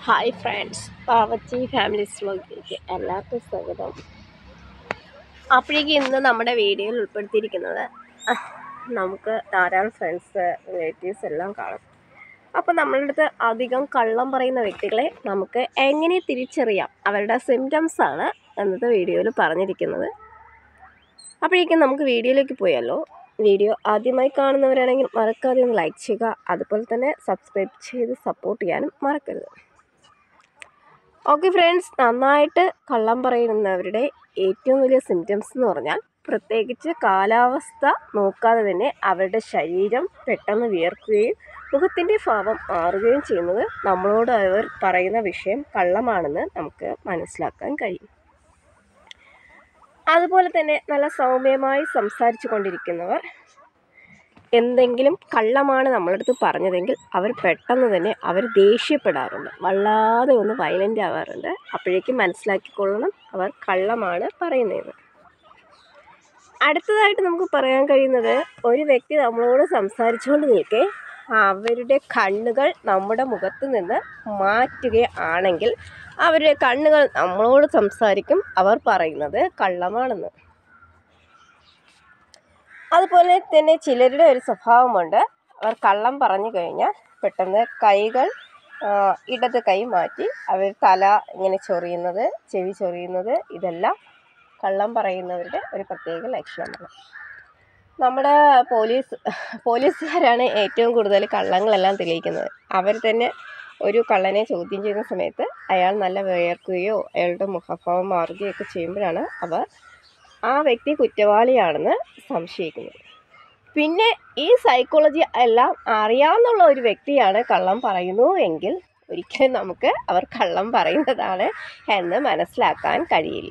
hi friends Pavachi family വ്ലോഗിലേക്ക് എല്ലാവർക്കും സ്വാഗതം അപ്പോഴേക്കും ഇന്ന് നമ്മുടെ വീഡിയോയിൽ ഉൾപ്പെടുത്തിയിരിക്കുന്നത് അഹ്, നമുക്ക് ധാരാളം ഫ്രണ്ട്സ് റിലേറ്റീവ്സ് എല്ലാം കാണും അപ്പോൾ നമ്മളുടെ അടുത്ത് അധികം കള്ളം പറയുന്ന വ്യക്തികളെ നമുക്ക് എങ്ങനെ തിരിച്ചറിയാം അവരുടെ സിംറ്റംസ് ആണ് എന്നത്തെ വീഡിയോയിൽ പറഞ്ഞിരിക്കുന്നത് അപ്പോഴേക്കും നമുക്ക് വീഡിയോയിലേക്ക് പോയാലോ വീഡിയോ ആദ്യമായി കാണുന്നവരാണെങ്കിൽ മറക്കാതെ ഒന്ന് ലൈക്ക് ചെയ്യുക അതുപോലെ തന്നെ സബ്സ്ക്രൈബ് ചെയ്ത് സപ്പോർട്ട് ചെയ്യാനും മറക്കരുത് ഓക്കെ ഫ്രണ്ട്സ് നന്നായിട്ട് കള്ളം പറയുന്നവരുടെ ഏറ്റവും വലിയ സിംറ്റംസ് എന്ന് പറഞ്ഞാൽ പ്രത്യേകിച്ച് കാലാവസ്ഥ നോക്കാതെ തന്നെ അവരുടെ ശരീരം പെട്ടെന്ന് വിയർക്കുകയും മുഖത്തിൻ്റെ ഭാവം മാറുകയും ചെയ്യുന്നത് നമ്മളോട് അവർ പറയുന്ന വിഷയം കള്ളമാണെന്ന് നമുക്ക് മനസ്സിലാക്കാൻ കഴിയും അതുപോലെ തന്നെ നല്ല സൗമ്യമായി സംസാരിച്ചു കൊണ്ടിരിക്കുന്നവർ എന്തെങ്കിലും കള്ളമാണ് നമ്മളടുത്ത് പറഞ്ഞതെങ്കിൽ അവർ പെട്ടെന്ന് തന്നെ അവർ ദേഷ്യപ്പെടാറുണ്ട് വല്ലാതെ ഒന്ന് വയലൻ്റ് ആവാറുണ്ട് അപ്പോഴേക്കും മനസ്സിലാക്കിക്കൊള്ളണം അവർ കള്ളമാണ് പറയുന്നത് അടുത്തതായിട്ട് നമുക്ക് പറയാൻ കഴിയുന്നത് ഒരു വ്യക്തി നമ്മളോട് സംസാരിച്ചുകൊണ്ട് നിൽക്കെ അവരുടെ കണ്ണുകൾ നമ്മുടെ മുഖത്ത് നിന്ന് മാറ്റുകയാണെങ്കിൽ അവരുടെ കണ്ണുകൾ നമ്മളോട് സംസാരിക്കും അവർ പറയുന്നത് കള്ളമാണെന്ന് അതുപോലെ തന്നെ ചിലരുടെ ഒരു സ്വഭാവമുണ്ട് അവർ കള്ളം പറഞ്ഞു കഴിഞ്ഞാൽ പെട്ടെന്ന് കൈകൾ ആ, ഇടത് കൈ മാറ്റി അവർ തല ഇങ്ങനെ ചൊറിയുന്നത് ചെവി ചൊറിയുന്നത് ഇതെല്ലാം കള്ളം പറയുന്നവരുടെ ഒരു പ്രത്യേക ലക്ഷണമാണ് നമ്മുടെ പോലീസ് പോലീസുകാരാണ് ഏറ്റവും കൂടുതൽ കള്ളങ്ങളെല്ലാം തെളിയിക്കുന്നത് അവർ തന്നെ ഒരു കള്ളനെ ചോദ്യം ചെയ്യുന്ന സമയത്ത് അയാൾ നല്ല വിയർക്കുകയോ അയാളുടെ മുഖഭാവം മാറുകയോ ഒക്കെ ചെയ്യുമ്പോഴാണ് അവർ ആ വ്യക്തി കുറ്റവാളിയാണെന്ന് സംശയിക്കുന്നത് പിന്നെ ഈ സൈക്കോളജി എല്ലാം അറിയാവുന്നുള്ള ഒരു വ്യക്തിയാണ് കള്ളം പറയുന്നു എങ്കിൽ ഒരിക്കലും നമുക്ക് അവർ കള്ളം പറയുന്നതാണ് എന്ന് മനസ്സിലാക്കാൻ കഴിയില്ല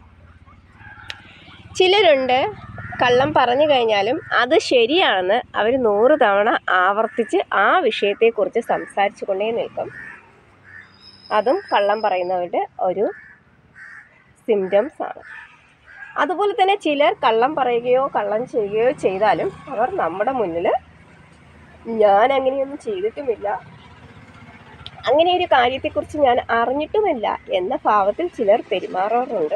ചിലരുണ്ട് കള്ളം പറഞ്ഞു കഴിഞ്ഞാലും അത് ശരിയാണെന്ന് അവർ നൂറ് തവണ ആവർത്തിച്ച് ആ വിഷയത്തെക്കുറിച്ച് സംസാരിച്ചു കൊണ്ടേ നിൽക്കും അതും കള്ളം പറയുന്നവരുടെ ഒരു സിംറ്റംസ് ആണ് അതുപോലെ തന്നെ ചിലർ കള്ളം പറയുകയോ കള്ളം ചെയ്യുകയോ ചെയ്താലും അവർ നമ്മുടെ മുന്നിൽ ഞാൻ അങ്ങനെയൊന്നും ചെയ്തിട്ടുമില്ല അങ്ങനെ ഒരു കാര്യത്തെക്കുറിച്ച് ഞാൻ അറിഞ്ഞിട്ടുമില്ല എന്ന ഭാവത്തിൽ ചിലർ പെരുമാറാറുണ്ട്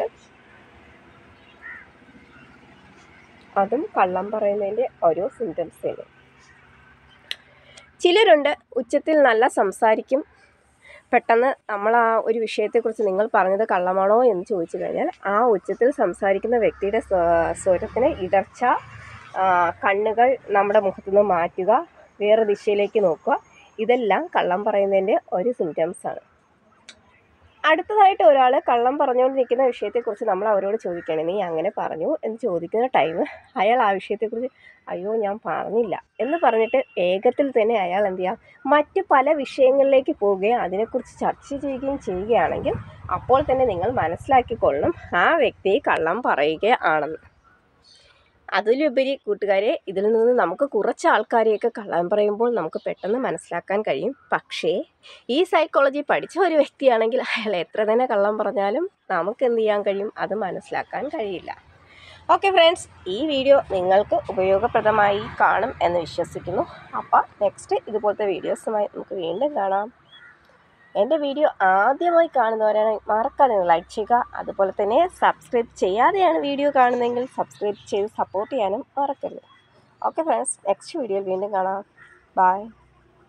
അതും കള്ളം പറയുന്നതിൻ്റെ ഓരോ സിംറ്റംസ് ആണ് ചിലരുണ്ട് ഉച്ചത്തിൽ നല്ല സംസാരിക്കും പെട്ടെന്ന് നമ്മൾ ആ ഒരു വിഷയത്തെക്കുറിച്ച് നിങ്ങൾ പറഞ്ഞത് കള്ളമാണോ എന്ന് ചോദിച്ചു കഴിഞ്ഞാൽ ആ ഉച്ചത്തിൽ സംസാരിക്കുന്ന വ്യക്തിയുടെ സ്വ- സ്വരത്തിന് ഇടർച്ച ആ, കണ്ണുകൾ നമ്മുടെ മുഖത്തു നിന്ന് മാറ്റുക വേറെ ദിശയിലേക്ക് നോക്കുക ഇതെല്ലാം കള്ളം പറയുന്നതിൻ്റെ ഒരു സിംറ്റംസ് ആണ് അടുത്തതായിട്ട് ഒരാൾ കള്ളം പറഞ്ഞുകൊണ്ട് നിൽക്കുന്ന വിഷയത്തെക്കുറിച്ച് നമ്മൾ അവരോട് ചോദിക്കുകയാണ് നീ അങ്ങനെ പറഞ്ഞു എന്ന് ചോദിക്കുന്ന ടൈം അയാൾ ആ വിഷയത്തെക്കുറിച്ച് അയ്യോ ഞാൻ പറഞ്ഞില്ല എന്ന് പറഞ്ഞിട്ട് വേഗത്തിൽ തന്നെ അയാൾ എന്ത് ചെയ്യാം മറ്റ് പല വിഷയങ്ങളിലേക്ക് പോവുകയും അതിനെക്കുറിച്ച് ചർച്ച ചെയ്യുകയും ചെയ്യുകയാണെങ്കിൽ അപ്പോൾ തന്നെ നിങ്ങൾ മനസ്സിലാക്കിക്കൊള്ളണം ആ വ്യക്തി കള്ളം പറയുകയാണെന്ന് അതിലുപരി കൂട്ടുകാരെ ഇതിൽ നിന്ന് നമുക്ക് കുറച്ച് ആൾക്കാരെയൊക്കെ കള്ളം പറയുമ്പോൾ നമുക്ക് പെട്ടെന്ന് മനസ്സിലാക്കാൻ കഴിയും പക്ഷേ ഈ സൈക്കോളജി പഠിച്ച ഒരു വ്യക്തിയാണെങ്കിൽ അയാൾ എത്ര തന്നെ കള്ളം പറഞ്ഞാലും നമുക്ക് എന്ത് ചെയ്യാൻ കഴിയും അത് മനസ്സിലാക്കാൻ കഴിയില്ല ഓക്കെ ഫ്രണ്ട്സ് ഈ വീഡിയോ നിങ്ങൾക്ക് ഉപയോഗപ്രദമായി കാണും എന്ന് വിശ്വസിക്കുന്നു അപ്പോൾ നെക്സ്റ്റ് ഇതുപോലത്തെ വീഡിയോസുമായി നമുക്ക് വീണ്ടും കാണാം എൻ്റെ വീഡിയോ ആദ്യമായി കാണുന്നവരാണ് മറക്കാതെ ലൈക്ക് ചെയ്യുക അതുപോലെ തന്നെ സബ്സ്ക്രൈബ് ചെയ്യാതെയാണ് വീഡിയോ കാണുന്നതെങ്കിൽ സബ്സ്ക്രൈബ് ചെയ്ത് സപ്പോർട്ട് ചെയ്യാനും മറക്കരുത് ഓക്കെ ഫ്രണ്ട്സ് നെക്സ്റ്റ് വീഡിയോയിൽ വീണ്ടും കാണാം ബൈ